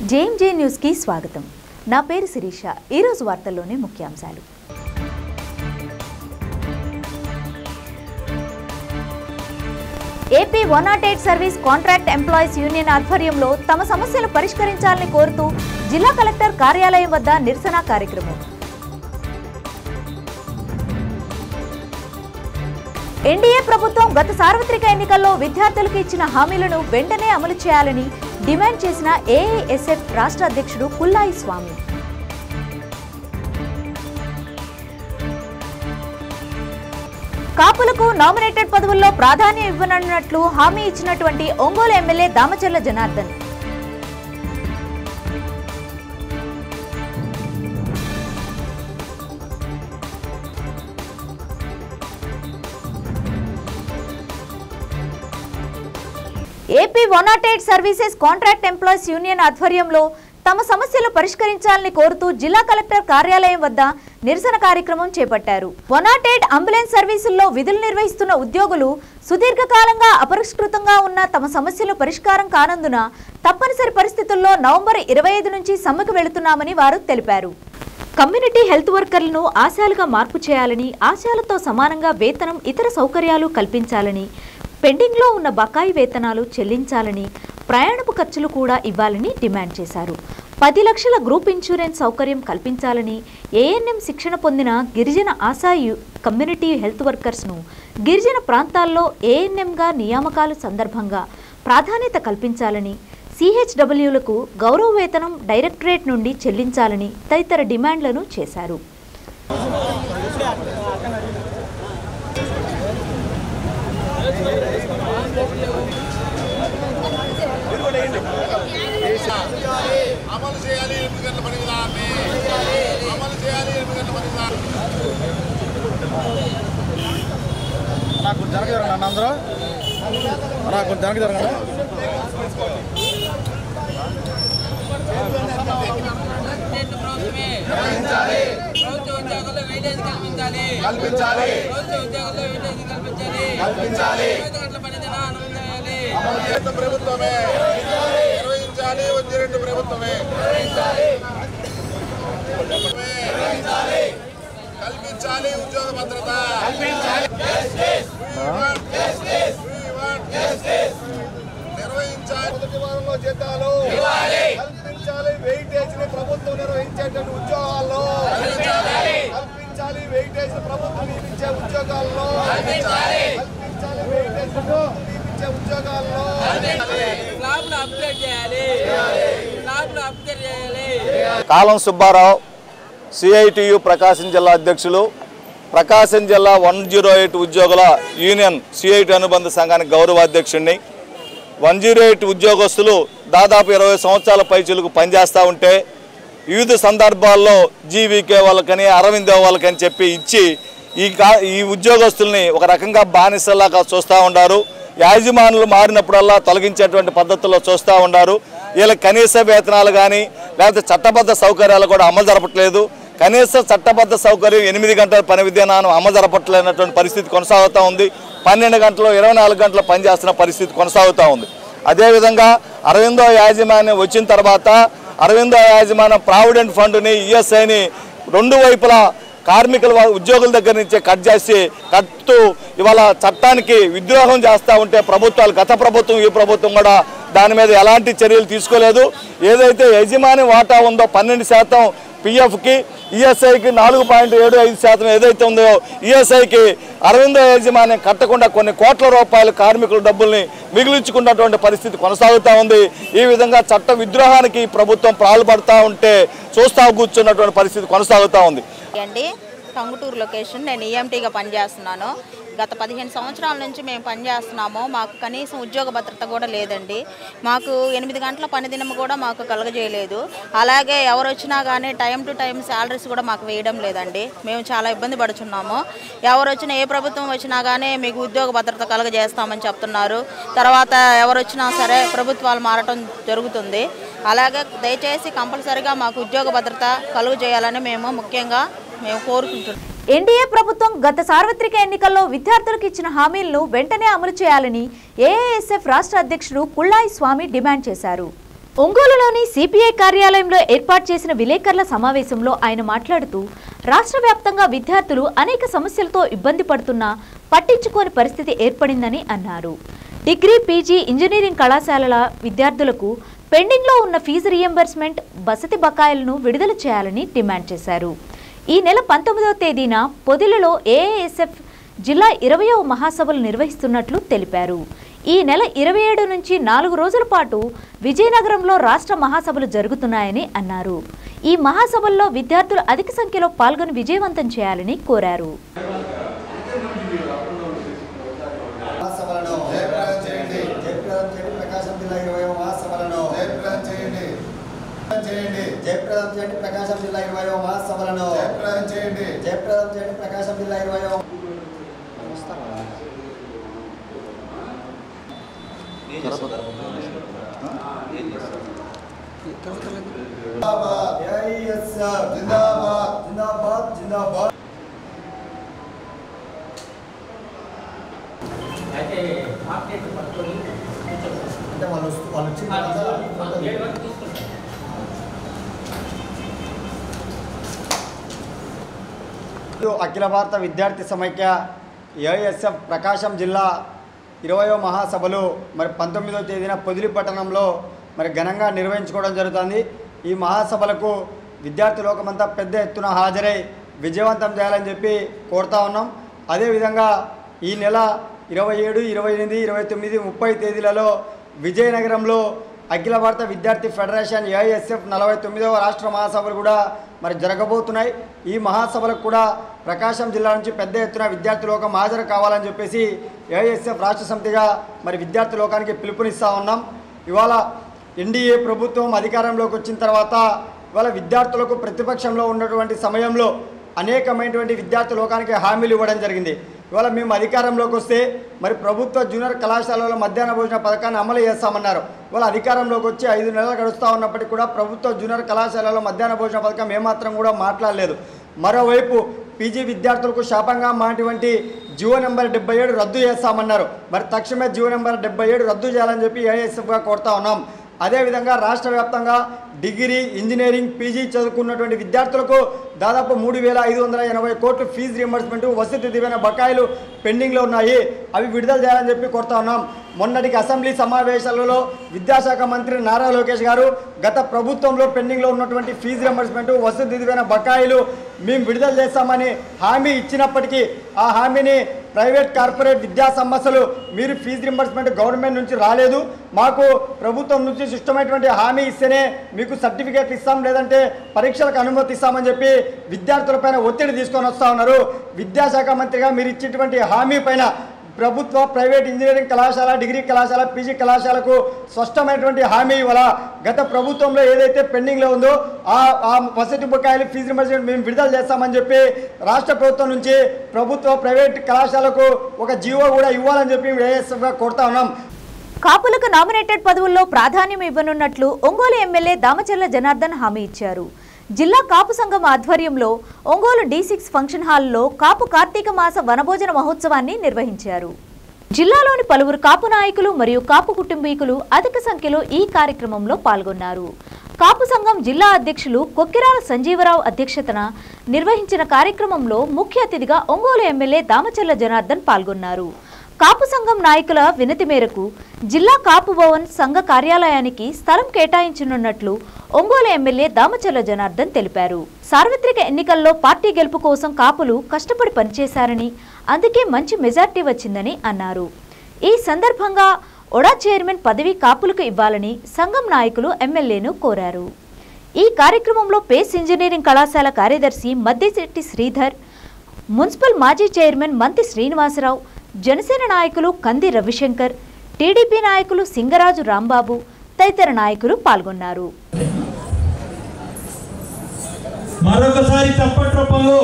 JMJ న్యూస్కి స్వాగతం నా పేరు శిరీష ఈరోజు వార్తల్లోని ముఖ్యాంశాలు AP one nought eight service contract employees union ఆధ్వర్యంలో తమ సమస్యలు పరిష్కరించాలని కోరుతూ జిల్లా కలెక్టర్ కార్యాలయం వద్ద నిరసన కార్యక్రమం ఎన్డీఏ ప్రభుత్వం గత సార్వత్రిక ఎన్నికల్లో విద్యార్థులకు ఇచ్చిన హామీలను వెంటనే అమలు చేయాలని డిమాండ్ చేసిన ఏఐఎస్ఎఫ్ రాష్ట్ర అధ్యక్షుడు కుల్లాయి స్వామి కాపులకు నామినేటెడ్ పదవుల్లో ప్రాధాన్యం ఇవ్వనున్నట్లు హామీ ఇచ్చినటువంటి Ongole MLA Damacharla Janardhan AP one nought eight services contract employees union ఆధ్వర్యంలో తమ సమస్యలు పరిష్కరించాలని కోరుతూ జిల్లా కలెక్టర్ కార్యాలయం వద్ద నిరసన కార్యక్రమం చేపట్టారు వన్ నాట్ ఎయిట్ అంబులెన్స్ సర్వీసుల్లో విధులు నిర్వహిస్తున్న ఉద్యోగులు సుదీర్ఘకాలంగా అపరిష్కృతంగా ఉన్న తమ సమస్యలు పరిష్కారం కానందున తప్పనిసరి పరిస్థితుల్లో నవంబర్ ఇరవై ఐదు నుంచి సమ్మెకు వెళుతున్నామని వారు తెలిపారు కమ్యూనిటీ హెల్త్ వర్కర్లను ఆశాలుగా మార్పు చేయాలని ఆశాలతో సమానంగా వేతనం ఇతర సౌకర్యాలు కల్పించాలని పెండింగ్లో ఉన్న బకాయి వేతనాలు చెల్లించాలని ప్రయాణపు ఖర్చులు కూడా ఇవ్వాలని డిమాండ్ చేశారు పది లక్షల గ్రూప్ ఇన్సూరెన్స్ సౌకర్యం కల్పించాలని ఏఎన్ఎం శిక్షణ పొందిన గిరిజన ఆశా యు- కమ్యూనిటీ హెల్త్ వర్కర్స్ను గిరిజన ప్రాంతాల్లో ఏఎన్ఎంగా నియామకాలు సందర్భంగా ప్రాధాన్యత కల్పించాలని సిహెచ్డబ్ల్యూలకు గౌరవ వేతనం డైరెక్టరేట్ నుండి చెల్లించాలని తదితర డిమాండ్లను చేశారు అమలు చేయాలి ఎనిమిది గంటల పని విధానాన్ని అమలు చేయాలి ఎనిమిది గంటల పని విధానం నాకు జరగ జరగండి అందరూ నాకు జరగ జరగండి ప్రభుత్వ ఉద్యోగుల్లో వెయిటేజ్ కల్పించాలి కల్పించాలి ప్రభుత్వ ఉద్యోగుల్లో వెయిటేజ్ కల్పించాలి కల్పించాలి ఐదు గంటల పని దినం అమలు చేయాలి రెండు ప్రభుత్వమే నిర్వహించాలి వచ్చే రెండు ప్రభుత్వమే కల్పించాలి ఉద్యోగ భద్రత We want justice. We want justice. నిర్వహించాలి మొదటి వారంలో జీతాలు కల్పించాలి వెయిటేజ్ ని ప్రభుత్వం నిర్వహించేటువంటి ఉద్యోగాల్లో కల్పించాలి వెయిటేజ్ ని ప్రభుత్వం నియమించే ఉద్యోగాల్లో కల్పించాలి వెయిటేజ్ ని ప్రభుత్వం నియమించే ఉద్యోగాల్లో స్లాబ్లు అప్గ్రేడ్ చేయాలి స్లాబ్లు అప్గ్రేడ్ చేయాలి కాలం సుబ్బారావు సిఐటియు ప్రకాశం జిల్లా అధ్యక్షులు ప్రకాశం జిల్లా వన్ జీరో ఎయిట్ ఉద్యోగుల యూనియన్ సిఐటి అనుబంధ సంఘానికి గౌరవ అధ్యక్షుడిని వన్ జీరో ఎయిట్ ఉద్యోగస్తులు దాదాపు ఇరవై సంవత్సరాల పైచులకు పనిచేస్తూ ఉంటే వివిధ సందర్భాల్లో జీవీకే వాళ్ళకని అరవిందో వాళ్ళకని చెప్పి ఇచ్చి ఈ కా ఈ ఉద్యోగస్తుల్ని ఒక రకంగా బానిసలాగా చూస్తూ ఉన్నారు యాజమానులు మారినప్పుడల్లా తొలగించేటువంటి పద్ధతుల్లో చూస్తూ ఉన్నారు వీళ్ళకి కనీస వేతనాలు కానీ లేకపోతే చట్టబద్ధ సౌకర్యాలు కూడా అమలు జరపట్లేదు కనీస చట్టబద్ధ సౌకర్యం ఎనిమిది గంటల పని విధానం అమలు జరపట్లేనటువంటి పరిస్థితి కొనసాగుతూ ఉంది పన్నెండు గంటలు ఇరవై నాలుగు గంటలు పనిచేస్తున్న పరిస్థితి కొనసాగుతూ ఉంది అదేవిధంగా అరవిందో యాజమాన్యం వచ్చిన తర్వాత అరవిందో యాజమాన్యం ప్రావిడెంట్ ఫండ్ని ఈఎస్ఐని రెండు వైపులా కార్మికుల వా- ఉద్యోగుల దగ్గర నుంచే కట్ చేసి కట్టు ఇవాళ చట్టానికి విద్రోహం చేస్తూ ఉంటే ప్రభుత్వాలు గత ప్రభుత్వం ఈ ప్రభుత్వం కూడా దాని మీద ఎలాంటి చర్యలు తీసుకోలేదు ఏదైతే యజమాని వాటా ఉందో పన్నెండు శాతం పిఎఫ్కి ఈఎస్ఐకి నాలుగు పాయింట్ ఏడు ఐదు శాతం ఏదైతే ఉందో ఈఎస్ఐకి అరవింద యాజమాన్యం కట్టకుండా కొన్ని కోట్ల రూపాయల కార్మికుల డబ్బుల్ని మిగిలించుకున్నటువంటి పరిస్థితి కొనసాగుతూ ఉంది ఈ విధంగా చట్ట విద్రోహానికి ఈ ప్రభుత్వం పాల్పడుతూ ఉంటే చూస్తా కూర్చున్నటువంటి పరిస్థితి కొనసాగుతూ ఉంది అండి టంగుటూరు లొకేషన్ నేను ఈఎంటీగా పనిచేస్తున్నాను గత పదిహేను సంవత్సరాల నుంచి మేము పనిచేస్తున్నాము మాకు కనీసం ఉద్యోగ భద్రత కూడా లేదండి మాకు ఎనిమిది గంటల పని దినం కూడా మాకు కలగజేయలేదు అలాగే ఎవరు వచ్చినా కానీ టైం టు టైం శాలరీస్ కూడా మాకు వేయడం లేదండి మేము చాలా ఇబ్బంది పడుచున్నాము ఎవరు వచ్చినా ఏ ప్రభుత్వం వచ్చినా కానీ మీకు ఉద్యోగ భద్రత కలగజేస్తామని చెప్తున్నారు తర్వాత ఎవరు వచ్చినా సరే ప్రభుత్వాలు మారటం జరుగుతుంది అలాగే దయచేసి కంపల్సరిగా మాకు ఉద్యోగ భద్రత కలుగు చేయాలని మేము ముఖ్యంగా మేము కోరుకుంటున్నాం ఎన్డీఏ ప్రభుత్వం గత సార్వత్రిక ఎన్నికల్లో విద్యార్థులకు ఇచ్చిన హామీలను వెంటనే అమలు చేయాలని ఏఐఎస్ఎఫ్ రాష్ట్ర అధ్యక్షుడు కుళ్ళాయి స్వామి డిమాండ్ చేశారు ఒంగోలులోని సిపిఐ కార్యాలయంలో ఏర్పాటు చేసిన విలేకరుల సమావేశంలో ఆయన మాట్లాడుతూ రాష్ట్ర వ్యాప్తంగా విద్యార్థులు అనేక సమస్యలతో ఇబ్బంది పడుతున్నా పట్టించుకోని పరిస్థితి ఏర్పడిందని అన్నారు డిగ్రీ పీజీ ఇంజనీరింగ్ కళాశాలల విద్యార్థులకు పెండింగ్లో ఉన్న ఫీజు రియంబర్స్మెంట్ వసతి బకాయిలను విడుదల చేయాలని డిమాండ్ చేశారు ఈ నెల పంతొమ్మిదవ తేదీన పొదిలలో ఏఏఎస్ఎఫ్ జిల్లా ఇరవయవ మహాసభలు నిర్వహిస్తున్నట్లు తెలిపారు ఈ నెల ఇరవై ఏడు నుంచి నాలుగు రోజుల పాటు విజయనగరంలో రాష్ట్ర మహాసభలు జరుగుతున్నాయని అన్నారు ఈ మహాసభల్లో విద్యార్థులు అధిక సంఖ్యలో పాల్గొని విజయవంతం చేయాలని కోరారు మహాసభలను జయప్రదం చేయండి జయప్రదం చేయండి ప్రకాశం జిల్లా ఇరవై మహాసభలను జయప్రదం చేయండి చేయండి జయప్రదం చేయండి ప్రకాశం జిల్లా ఇరవై మహాసభలను జయప్రదం చేయండి జయప్రదం చేయండి ప్రకాశం జిల్లా ఇరవై జిందాబాద్ ఏఐఎస్ఆర్ జిందాబాద్ జిందాబాద్ జిందాబాద్ అంటే వాళ్ళు వస్తూ వాళ్ళు వచ్చిన తర్వాత అఖిల భారత విద్యార్థి సమైక్య ఏఎస్ఎఫ్ ప్రకాశం జిల్లా ఇరవయో మహాసభలు మరి పంతొమ్మిదవ తేదీన పొదిలి పట్టణంలో మరి ఘనంగా నిర్వహించుకోవడం జరుగుతుంది ఈ మహాసభలకు విద్యార్థి లోకమంతా పెద్ద ఎత్తున హాజరై విజయవంతం చేయాలని చెప్పి కోరుతా ఉన్నాం అదేవిధంగా ఈ నెల ఇరవై ఏడు ఇరవై ఎనిమిది ఇరవై తొమ్మిది ముప్పై తేదీలలో విజయనగరంలో అఖిల భారత విద్యార్థి ఫెడరేషన్ ఏఐఎస్ఎఫ్ నలభై తొమ్మిదవ రాష్ట్ర మహాసభలు కూడా మరి జరగబోతున్నాయి ఈ మహాసభలకు కూడా ప్రకాశం జిల్లా నుంచి పెద్ద ఎత్తున విద్యార్థి లోకం హాజరు కావాలని చెప్పేసి ఏఐఎస్ఎఫ్ రాష్ట్ర సమితిగా మరి విద్యార్థి లోకానికి పిలుపునిస్తూ ఉన్నాం ఇవాళ ఎన్డీఏ ప్రభుత్వం అధికారంలోకి వచ్చిన తర్వాత ఇవాళ విద్యార్థులకు ప్రతిపక్షంలో ఉన్నటువంటి సమయంలో అనేకమైనటువంటి విద్యార్థి లోకానికి హామీలు ఇవ్వడం జరిగింది ఇవాళ మేము అధికారంలోకి వస్తే మరి ప్రభుత్వ జూనియర్ కళాశాలలో మధ్యాహ్న భోజన పథకాన్ని అమలు చేస్తామన్నారు ఇవాళ అధికారంలోకి వచ్చి ఐదు నెలలు గడుస్తూ ఉన్నప్పటికీ కూడా ప్రభుత్వ జూనియర్ కళాశాలలో మధ్యాహ్న భోజన పథకం ఏమాత్రం కూడా మాట్లాడలేదు మరోవైపు పీజీ విద్యార్థులకు శాపంగా మాటివంటి జియో నెంబర్ డెబ్బై ఏడు రద్దు చేస్తామన్నారు మరి తక్షణమే జియో నెంబర్ డెబ్బై ఏడు రద్దు చేయాలని చెప్పి ఏఎస్ఎఫ్గా కోరుతా ఉన్నాం అదేవిధంగా రాష్ట్ర వ్యాప్తంగా డిగ్రీ ఇంజనీరింగ్ పీజీ చదువుకున్నటువంటి విద్యార్థులకు దాదాపు మూడు వేల ఐదు వందల ఎనభై కోట్లు ఫీజు రియంబర్స్మెంట్ వసతి దివైన బకాయిలు పెండింగ్లో ఉన్నాయి అవి విడుదల చేయాలని చెప్పి కోరుతా ఉన్నాం మొన్నటికి అసెంబ్లీ సమావేశాలలో విద్యాశాఖ మంత్రి నారా లోకేష్ గారు గత ప్రభుత్వంలో పెండింగ్లో ఉన్నటువంటి ఫీజు రియంబర్స్మెంట్ వసతి దివైన బకాయిలు మేము విడుదల చేస్తామని హామీ ఇచ్చినప్పటికీ ఆ హామీని ప్రైవేట్ కార్పొరేట్ విద్యా సంస్థలు మీరు ఫీజు రింబర్స్మెంట్ గవర్నమెంట్ నుంచి రాలేదు మాకు ప్రభుత్వం నుంచి సిస్టమైనటువంటి హామీ ఇస్తేనే మీకు సర్టిఫికేట్ ఇస్తాం లేదంటే పరీక్షలకు అనుమతి ఇస్తామని చెప్పి విద్యార్థులపైన ఒత్తిడి తీసుకొని వస్తూ ఉన్నారు విద్యాశాఖ మంత్రిగా మీరు ఇచ్చేటువంటి హామీ పైన ప్రభుత్వ ప్రైవేట్ ఇంజనీరింగ్ కళాశాల డిగ్రీ కళాశాల పీజీ కళాశాలకు స్పష్టమైనటువంటి హామీ ఇవ్వాల గత ప్రభుత్వంలో ఏదైతే పెండింగ్లో ఉందో ఆ ఆ వసతి బకాయిలు ఫీజు రింబర్స్మెంట్ మేము విడుదల చేస్తామని చెప్పి రాష్ట్ర ప్రభుత్వం నుంచి ప్రభుత్వ ప్రైవేట్ కళాశాలకు ఒక జీవో కూడా ఇవ్వాలని చెప్పి ఏఎస్ఎఫ్గా కోరుతా ఉన్నాం కాపులకు నామినేటెడ్ పదవుల్లో ప్రాధాన్యం ఇవ్వనున్నట్లు ఒంగోలు ఎమ్మెల్యే దామచర్ల జనార్దన్ హామీ ఇచ్చారు జిల్లా కాపు సంఘం ఆధ్వర్యంలో ఒంగోలు డి సిక్స్ ఫంక్షన్ హాల్లో కాపు కార్తీక మాస వనభోజన మహోత్సవాన్ని నిర్వహించారు జిల్లాలోని పలువురు కాపు నాయకులు మరియు కాపు కుటుంబీకులు అధిక సంఖ్యలో ఈ కార్యక్రమంలో పాల్గొన్నారు కాపు సంఘం జిల్లా అధ్యక్షులు కొక్కిరాల సంజీవరావు అధ్యక్షతన నిర్వహించిన కార్యక్రమంలో ముఖ్య అతిథిగా ఒంగోలు ఎమ్మెల్యే దామచర్ల జనార్దన్ పాల్గొన్నారు కాపు సంఘం నాయకుల వినతి మేరకు జిల్లా కాపు భవన్ సంఘ కార్యాలయానికి స్థలం కేటాయించనున్నట్లు ఒంగోలు ఎమ్మెల్యే దామచర్ల జనార్దన్ తెలిపారు సార్వత్రిక ఎన్నికల్లో పార్టీ గెలుపు కోసం కాపులు కష్టపడి పనిచేశారని అందుకే మంచి మెజార్టీ వచ్చిందని అన్నారు ఈ సందర్భంగా ఒడా చైర్మన్ పదవి కాపులకు ఇవ్వాలని సంఘం నాయకులు ఎమ్మెల్యేను కోరారు ఈ కార్యక్రమంలో పేస్ ఇంజనీరింగ్ కళాశాల కార్యదర్శి మద్దిశెట్టి శ్రీధర్ మున్సిపల్ మాజీ చైర్మన్ మంతి శ్రీనివాసరావు జనసేన నాయకులు కంది రవిశంకర్ టీడీపీ నాయకులు సింగరాజు రాంబాబు తదితర నాయకులు పాల్గొన్నారు మరొకసారి చప్పటి రూపంలో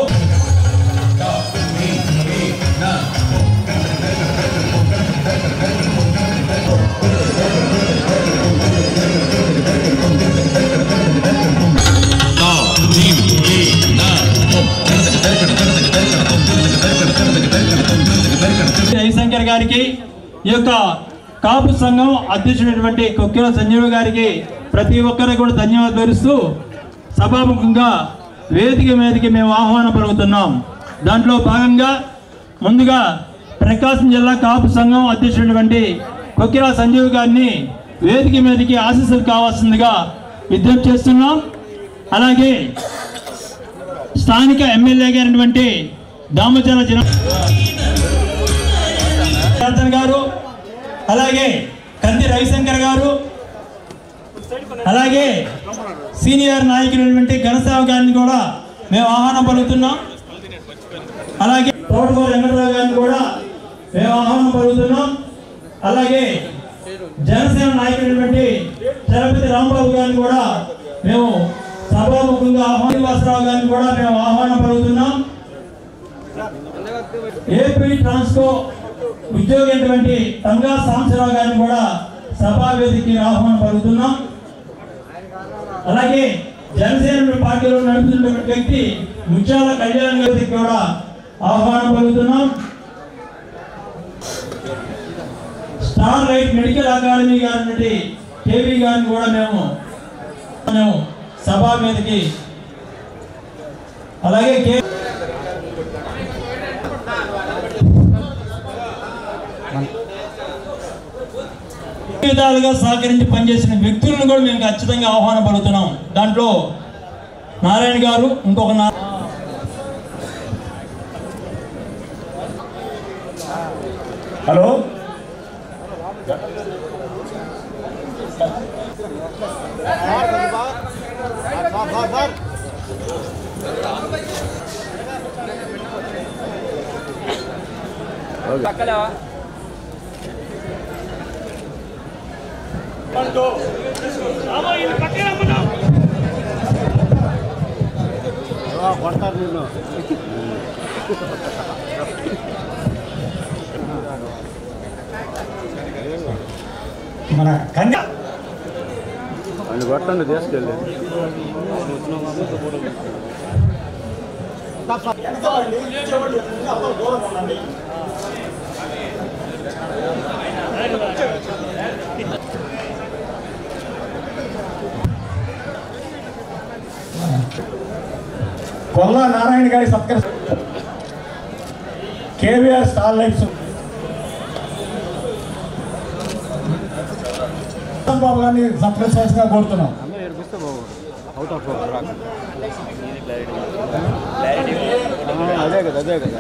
రవిశంకర్ గారికి ఈ యొక్క కాపు సంఘం అధ్యక్షుడైనటువంటి కొక్కిల సంజీవ్ గారికి ప్రతి ఒక్కరికి కూడా ధన్యవాదాలు తెలుస్తూ సభాముఖంగా వేదిక మీదకి మేము ఆహ్వానం పలుకుతున్నాం దాంట్లో భాగంగా ముందుగా ప్రకాశం జిల్లా కాపు సంఘం అధ్యక్షుడైనటువంటి కొక్కిల సంజీవ్ గారిని వేదిక మీదకి ఆశీస్సులు కావాల్సిందిగా విజ్ఞప్తి చేస్తున్నాం అలాగే స్థానిక ఎమ్మెల్యే గారైనటువంటి దామచల జన జనార్దన్ గారు అలాగే కంది రవిశంకర్ గారు అలాగే సీనియర్ నాయకులైనటువంటి ఘనసేవ గారిని కూడా మేము ఆహ్వానం పలుకుతున్నాం అలాగే తోటకూర వెంకటరావు గారిని కూడా మేము ఆహ్వానం పలుకుతున్నాం అలాగే జనసేన నాయకులైనటువంటి చలపతి రాంబాబు గారిని కూడా మేము సభాముఖంగా ఆహ్వానివాసరావు గారిని కూడా మేము ఆహ్వానం పలుకుతున్నాం ఏపీ ట్రాన్స్కో ఉద్యోగి అయినటువంటి తంగా సాంబశివరావు గారిని కూడా సభా వేదికకి ఆహ్వానం పలుకుతున్నాం అలాగే జనసేన పార్టీలో నడుపుతున్నటువంటి వ్యక్తి ముత్యాల కళ్యాణ్ గారికి కూడా ఆహ్వానం పలుకుతున్నాం స్టార్ లైట్ మెడికల్ అకాడమీ గారి కేవీ గారిని కూడా మేము మేము సభా మీదకి అలాగే కే విధాలుగా సహకరించి పనిచేసిన వ్యక్తులను కూడా మేము ఖచ్చితంగా ఆహ్వానం పలుకుతున్నాం దాంట్లో నారాయణ గారు ఇంకొక నా హలో మన కన్యా వాళ్ళు కొట్టండి తీసుకెళ్ళి కొల్లా నారాయణ గారి సత్కర కేవీఆర్ స్టార్ లైఫ్స్ బాబు గారిని సత్కరించాల్సిందిగా కోరుతున్నాం అవుట్ ఆఫ్ అదే కదా అదే కదా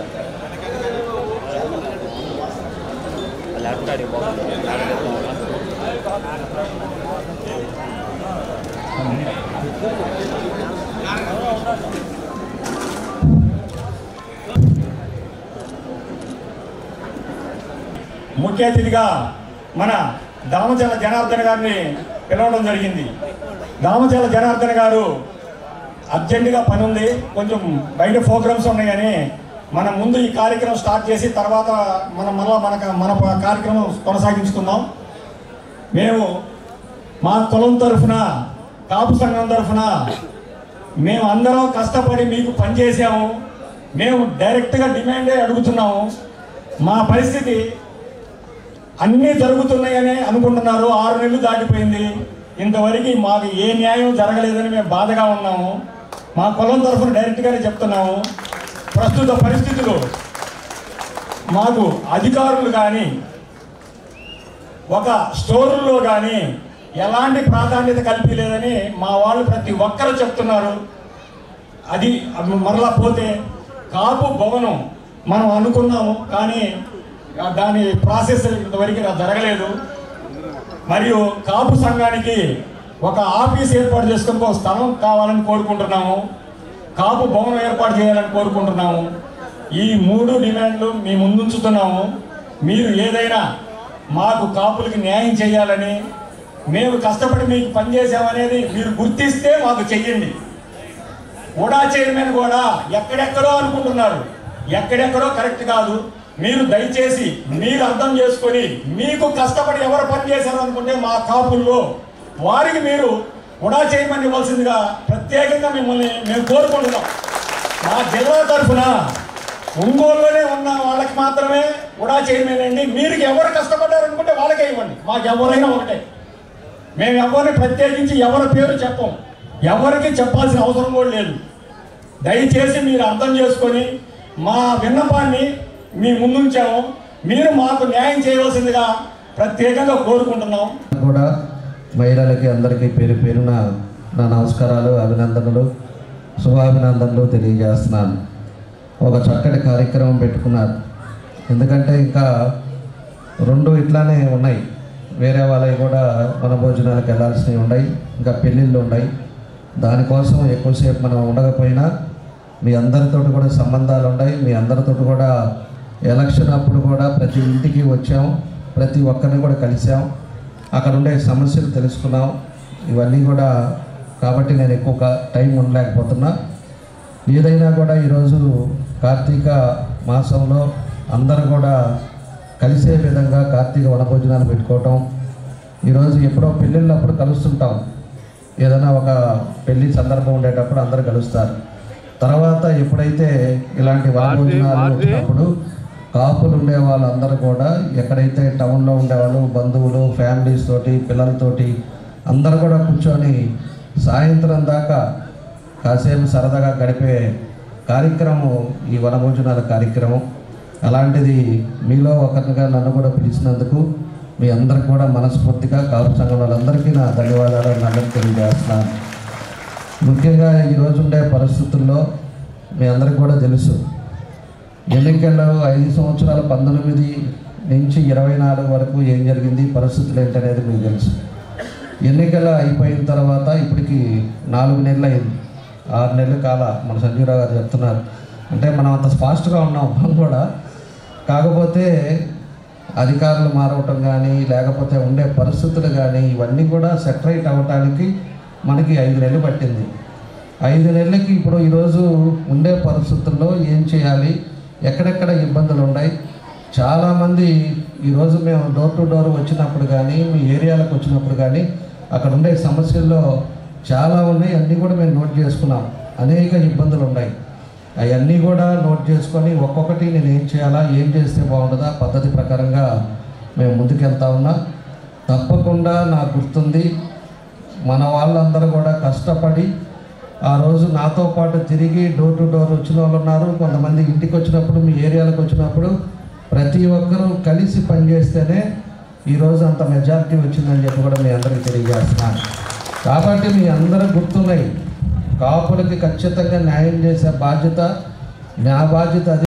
ముఖ్య అతిథిగా మన దామచల జనార్దన్ గారిని పిలవడం జరిగింది దామచల జనార్దన్ గారు అర్జెంటుగా పని ఉంది కొంచెం బయట ప్రోగ్రామ్స్ ఉన్నాయని మనం ముందు ఈ కార్యక్రమం స్టార్ట్ చేసి తర్వాత మనం మళ్ళా మన మన కార్యక్రమం కొనసాగించుకుందాం మేము మా కులం తరఫున కాపు సంఘం తరఫున మేము అందరం కష్టపడి మీకు పనిచేసాము మేము డైరెక్ట్గా డిమాండే అడుగుతున్నాము మా పరిస్థితి అన్నీ జరుగుతున్నాయని అనుకుంటున్నారు ఆరు నెలలు దాటిపోయింది ఇంతవరకు మాకు ఏ న్యాయం జరగలేదని మేము బాధగా ఉన్నాము మా కులం తరఫున డైరెక్ట్గానే చెప్తున్నాము ప్రస్తుత పరిస్థితులు మాకు అధికారులు కానీ ఒక స్టోర్లో కానీ ఎలాంటి ప్రాధాన్యత కల్పించలేదని మా వాళ్ళు ప్రతి ఒక్కరు చెప్తున్నారు అది అది మరలా పోతే కాపు భవనం మనం అనుకున్నాము కానీ ఆ దాని ప్రాసెస్ ఇంతవరకు జరగలేదు మరియు కాపు సంఘానికి ఒక ఆఫీస్ ఏర్పాటు చేసుకుని ఒక స్థలం కావాలని కోరుకుంటున్నాము కాపు భవనం ఏర్పాటు చేయాలని కోరుకుంటున్నాము ఈ మూడు డిమాండ్లు మీ ముందుంచుతున్నాము మీరు ఏదైనా మాకు కాపులకి న్యాయం చేయాలని మేము కష్టపడి మీకు పనిచేసామనేది మీరు గుర్తిస్తే మాకు చెయ్యండి ఉడా చైర్మన్ కూడా ఎక్కడెక్కడో అనుకుంటున్నారు ఎక్కడెక్కడో కరెక్ట్ కాదు మీరు దయచేసి మీరు అర్థం చేసుకొని మీకు కష్టపడి ఎవరు పని చేశారు అనుకుంటే మా కాపుల్లో వారికి మీరు ఉడా చేయమని ఇవ్వాల్సిందిగా ప్రత్యేకంగా మిమ్మల్ని మేము కోరుకుంటున్నాం మా జిల్లా తరఫున ఒంగోలులోనే ఉన్న వాళ్ళకి మాత్రమే కూడా చైర్మన్ అండి మీరు ఎవరు కష్టపడ్డారనుకుంటే వాళ్ళకే ఇవ్వండి మాకు ఎవరైనా ఒకటే మేము ఎవరిని ప్రత్యేకించి ఎవరి పేరు చెప్పం ఎవరికి చెప్పాల్సిన అవసరం కూడా లేదు దయచేసి మీరు అర్థం చేసుకొని మా విన్నపాన్ని మీ ముందుంచాము మీరు మాకు న్యాయం చేయవలసిందిగా ప్రత్యేకంగా కోరుకుంటున్నాం కూడా మహిళలకి అందరికీ పేరు పేరున నా నమస్కారాలు అభినందనలు శుభాభినందనలు తెలియజేస్తున్నాను ఒక చక్కటి కార్యక్రమం పెట్టుకున్నారు ఎందుకంటే ఇంకా రెండు ఇట్లానే ఉన్నాయి వేరే వాళ్ళవి కూడా మన భోజనాలకు వెళ్ళాల్సినవి ఉన్నాయి ఇంకా పెళ్ళిళ్ళు ఉన్నాయి దానికోసం ఎక్కువసేపు మనం ఉండకపోయినా మీ అందరితో కూడా సంబంధాలు ఉన్నాయి మీ అందరితో కూడా ఎలక్షన్ అప్పుడు కూడా ప్రతి ఇంటికి వచ్చాం ప్రతి ఒక్కరిని కూడా కలిసాం అక్కడ ఉండే సమస్యలు తెలుసుకున్నాం ఇవన్నీ కూడా కాబట్టి నేను ఎక్కువ టైం ఉండలేకపోతున్నా ఏదైనా కూడా ఈరోజు కార్తీక మాసంలో అందరూ కూడా కలిసే విధంగా కార్తీక వనభోజనాలు పెట్టుకోవటం ఈరోజు ఎప్పుడో పెళ్ళిళ్ళప్పుడు కలుస్తుంటాం ఏదైనా ఒక పెళ్లి సందర్భం ఉండేటప్పుడు అందరూ కలుస్తారు తర్వాత ఎప్పుడైతే ఇలాంటి వనభోజనాలు వచ్చినప్పుడు కాపులు ఉండే వాళ్ళందరూ కూడా ఎక్కడైతే టౌన్లో ఉండేవాళ్ళు బంధువులు ఫ్యామిలీస్ తోటి పిల్లలతోటి అందరూ కూడా కూర్చొని సాయంత్రం దాకా కాసేపు సరదాగా గడిపే కార్యక్రమం ఈ వనభోజనాల కార్యక్రమం అలాంటిది మీలో ఒకరిగా నన్ను కూడా పిలిచినందుకు మీ అందరికి కూడా మనస్ఫూర్తిగా కాపు సంఘం వాళ్ళందరికీ నా ధన్యవాదాలు నన్ను తెలియజేస్తున్నాను ముఖ్యంగా ఈరోజు ఉండే పరిస్థితుల్లో మీ అందరికి కూడా తెలుసు ఎన్నికల్లో ఐదు సంవత్సరాల పంతొమ్మిది నుంచి ఇరవై నాలుగు వరకు ఏం జరిగింది పరిస్థితులు ఏంటనేది మీకు తెలుసు ఎన్నికలు అయిపోయిన తర్వాత ఇప్పటికి నాలుగు నెలలు అయింది ఆరు నెలలు కాల మన సంజీవరావు గారు చెప్తున్నారు అంటే మనం అంత ఫాస్ట్గా ఉన్నాం మనం కూడా కాకపోతే అధికారులు మారవటం కానీ లేకపోతే ఉండే పరిస్థితులు కానీ ఇవన్నీ కూడా సెటరైట్ అవ్వటానికి మనకి ఐదు నెలలు పట్టింది ఐదు నెలలకి ఇప్పుడు ఈరోజు ఉండే పరిస్థితుల్లో ఏం చేయాలి ఎక్కడెక్కడ ఇబ్బందులు ఉన్నాయి చాలామంది ఈరోజు మేము డోర్ టు డోర్ వచ్చినప్పుడు కానీ మీ ఏరియాలకు వచ్చినప్పుడు కానీ అక్కడ ఉండే సమస్యల్లో చాలా ఉన్నాయి అన్నీ కూడా మేము నోట్ చేసుకున్నాం అనేక ఇబ్బందులు ఉన్నాయి అవన్నీ కూడా నోట్ చేసుకొని ఒక్కొక్కటి నేను ఏం చేయాలా ఏం చేస్తే బాగుంటుందా పద్ధతి ప్రకారంగా మేము ముందుకెళ్తా ఉన్నా తప్పకుండా నాకు గుర్తుంది మన వాళ్ళందరూ కూడా కష్టపడి ఆ రోజు నాతో పాటు తిరిగి డోర్ టు డోర్ వచ్చిన వాళ్ళు ఉన్నారు కొంతమంది ఇంటికి వచ్చినప్పుడు మీ ఏరియాలకు వచ్చినప్పుడు ప్రతి ఒక్కరూ కలిసి పనిచేస్తేనే ఈరోజు అంత మెజారిటీ వచ్చిందని చెప్పి కూడా మీ అందరికీ తెలియజేస్తున్నాను కాబట్టి మీ అందరూ గుర్తున్నాయి కాపులకి ఖచ్చితంగా న్యాయం చేసే బాధ్యత నా బాధ్యత అది